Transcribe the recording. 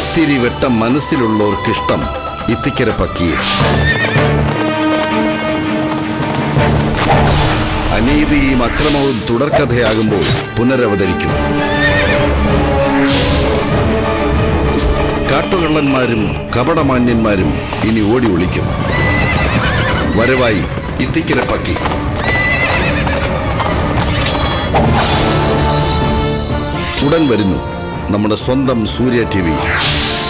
ഇത്തിരി വെട്ടം മനസ്സിലുള്ളവർക്കിഷ്ടം ഇത്തിക്കര പക്കിയെ അനീതിയും അക്രമവും തുടർക്കഥയാകുമ്പോൾ പുനരവതരിക്കും കാട്ടുകള്ളന്മാരും കപടമാന്യന്മാരും ഇനി ഓടി ഒളിക്കും വരവായി ഇത്തിക്കര പക്കി ഉടൻ വരുന്നു നമ്മുടെ സ്വന്തം സൂര്യ ടി വി